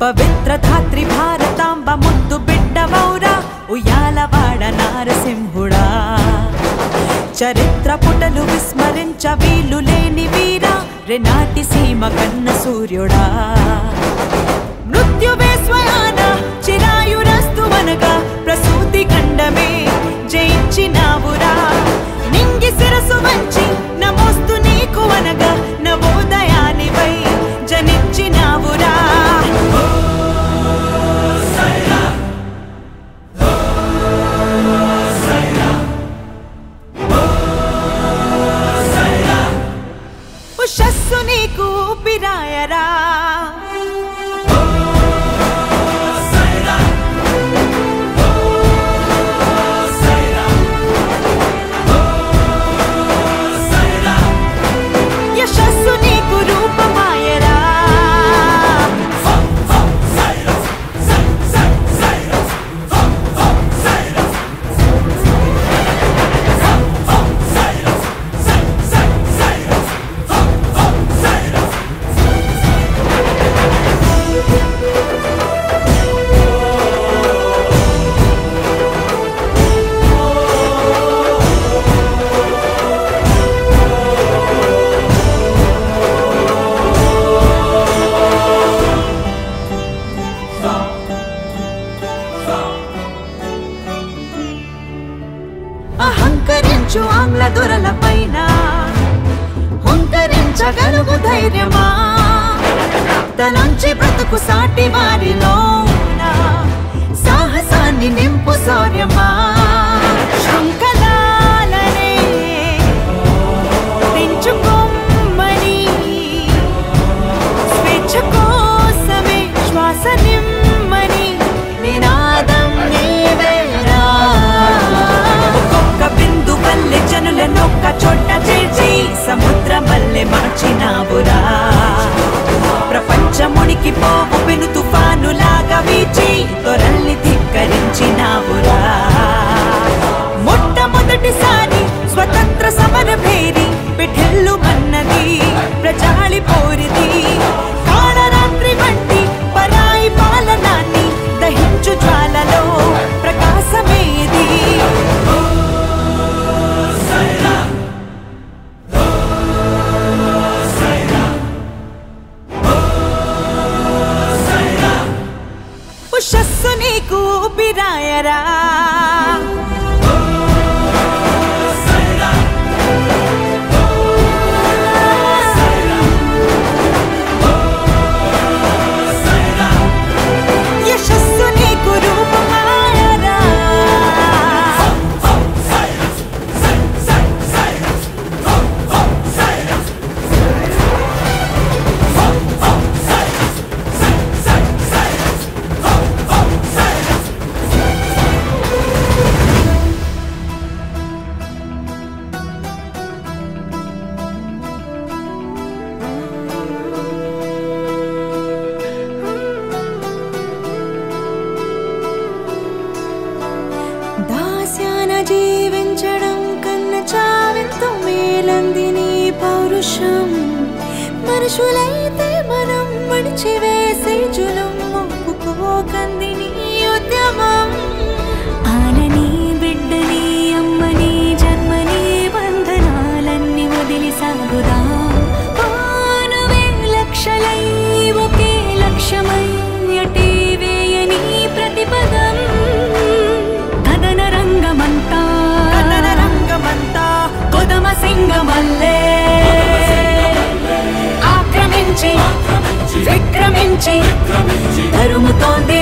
పవిత్ర ధాత్రి భారతాంబ ముద్దు బిడ్డవౌరా ఉయ్యాలవాడ నారసింహుడా చరిత్ర పుటలు విస్మరించ వీలు లేని వీరా రెనాటి సీమ కన్న సూర్యుడా మృత్యువే స్వయాన చిరాయురస్తువనగా ప్రసూతి ఖండమే జయించినావురా నింగి శిరసు వంచి నమోస్తు నీకు అనగా నవోదయానివై జనించినావురా ఉషస్సు నీకు ఊపిరాయరా యశస్సు నీకు రూపమాయరా అహంకరించు ఆంగ్ల దొరల పైన హుంకరించగలుగు ధైర్యమా తలంచి బ్రతుకు సాటి వారిలో సాహసాన్ని నింపు శౌర్యమా శృంఖలాలనే తెంచుకొమ్మని స్వేచ్ఛ కోసమే శ్వాస నిమ్మని నినాదం నీవేరా ఒక్కొక్క బిందు వల్లే జనులనొక్క చోట చేర్చి సముద్రం వల్లే మార్చినావురా ప్రపంచమునికి పోవు పెను తుఫానులాగా వీచి దొరల్ని ధిక్కరించినావురా మొట్టమొదటిసారి స్వతంత్ర సమర భేరి పిఠెల్లు మన్నది ప్రజాళి పోరిది కాళరాత్రి వంటి పరాయి పాలనాన్ని దహించు జ్వాలలో ప్రకాశమేది ఉషస్సు నీకు ఊపిరాయరా యశస్సు నీకు రూపమాయరా దాస్యాన జీవించడం కన్న చావెంతో మేలంది నీ పౌరుషం మనుషులైతే మనం మడిచివేసే జులం ఒప్పుకోకంది నీ ఉద్యమం ఆనని బిడ్డని అమ్మని జన్మని బంధనాలన్నీ వదిలి సాగుదాం పానువే లక్షలై ఒకే లక్ష్యమై అటే వేయని ప్రతిపదం కథన రంగమంతా కన్నడ రంగమంతా కొదమ సింగమల్లే ఆక్రమించి విక్రమించి తరుముతోంది